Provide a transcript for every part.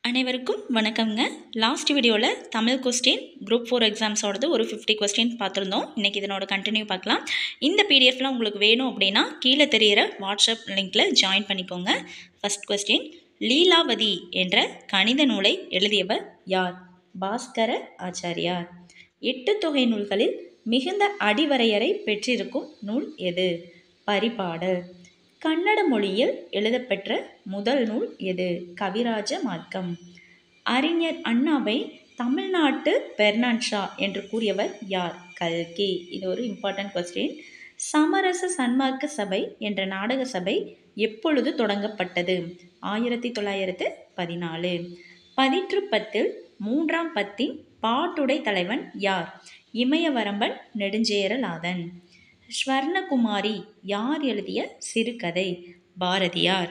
அனைவருக்கும் வணக்கங்க லாஸ்ட் வீடியோவில் தமிழ் கொஸ்டின் குரூப் ஃபோர் எக்ஸாம்ஸோடது ஒரு ஃபிஃப்டி கொஸ்டின் பார்த்துருந்தோம் இன்றைக்கி இதனோட கண்டினியூ பார்க்கலாம் இந்த பிடிஎஃப்லாம் உங்களுக்கு வேணும் அப்படின்னா கீழே தெரிகிற வாட்ஸ்அப் லிங்க்கில் ஜாயின் பண்ணிக்கோங்க ஃபஸ்ட் கொஸ்டின் லீலாவதி என்ற கணித நூலை எழுதியவர் யார் பாஸ்கர ஆச்சாரியார் எட்டு தொகை நூல்களில் மிகுந்த அடிவரையறை பெற்றிருக்கும் நூல் எது பரிபாடல் கன்னட மொழியில் எழுதப்பெற்ற முதல் நூல் எது கவிராஜ மார்க்கம் அறிஞர் அண்ணாவை தமிழ்நாட்டு பெர்னான் ஷா என்று கூறியவர் யார் கல்கி இது ஒரு இம்பார்ட்டன்ட் கொஸ்டின் சமரச சன்மார்க்க சபை என்ற நாடக சபை எப்பொழுது தொடங்கப்பட்டது ஆயிரத்தி தொள்ளாயிரத்து பதினாலு பதிற்று பத்தில் மூன்றாம் பத்தின் பாட்டுடை தலைவன் யார் இமயவரம்பன் நெடுஞ்சேரலாதன் ஸ்வர்ணகுமாரி யார் எழுதிய சிறுகதை பாரதியார்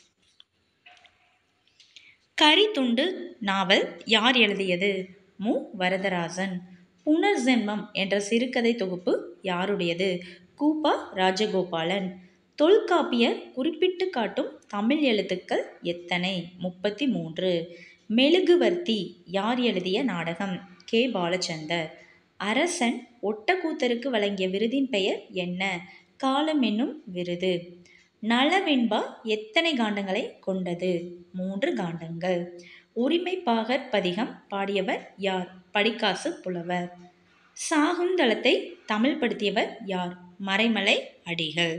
கரித்துண்டு நாவல் யார் எழுதியது மு வரதராசன் புனர்ஜென்மம் என்ற சிறுகதை தொகுப்பு யாருடையது கூப்பா ராஜகோபாலன் தொல்காப்பியர் குறிப்பிட்டு காட்டும் தமிழ் எழுத்துக்கள் எத்தனை முப்பத்தி மூன்று மெழுகுவர்த்தி யார் எழுதிய நாடகம் கே பாலச்சந்தர் அரசன் ஒட்டக்கூத்தருக்கு வழங்கிய விருதின் பெயர் என்ன காலம் என்னும் விருது நலவெண்பா எத்தனை காண்டங்களை கொண்டது மூன்று காண்டங்கள் உரிமைப்பாகர் பதிகம் பாடியவர் யார் படிக்காசு புலவர் சாகுந்தளத்தை தமிழ்படுத்தியவர் யார் மறைமலை அடிகள்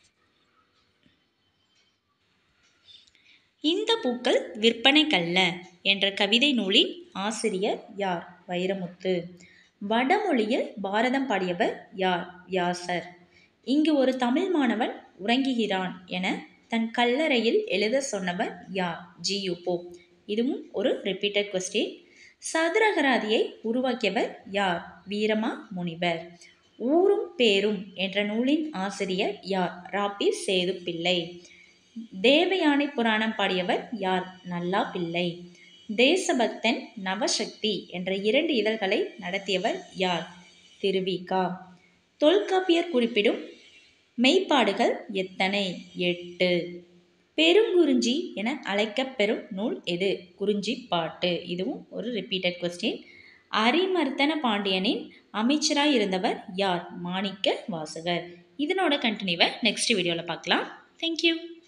இந்த பூக்கள் விற்பனைக்கல்ல என்ற கவிதை நூலின் ஆசிரியர் யார் வைரமுத்து வடமொழியில் பாரதம் பாடியவர் யார் வியாசர் இங்கு ஒரு தமிழ் மாணவன் உறங்குகிறான் என தன் கல்லறையில் எழுத சொன்னவர் யார் ஜியு போப் இதுவும் ஒரு ரிப்பீட்டட் கொஸ்டின் சதுரகராதியை உருவாக்கியவர் யார் வீரமா முனிவர் ஊரும் பேரும் என்ற நூலின் ஆசிரியர் யார் ராபி சேது பிள்ளை தேவயானை புராணம் பாடியவர் யார் நல்லா பிள்ளை தேசபக்தன் நவசக்தி என்ற இரண்டு இதழ்களை நடத்தியவர் யார் திருவிகா தொல்காப்பியர் குறிப்பிடும் மெய்ப்பாடுகள் எத்தனை எட்டு பெருங்குறிஞ்சி என அழைக்கப்பெறும் நூல் எது குறிஞ்சி பாட்டு இதுவும் ஒரு ரிப்பீட்டட் கொஸ்டின் அரிமர்த்தன பாண்டியனின் அமைச்சராக இருந்தவர் யார் மாணிக்க வாசகர் இதனோட கண்டினியூவை நெக்ஸ்ட் வீடியோவில் பார்க்கலாம் தேங்க்யூ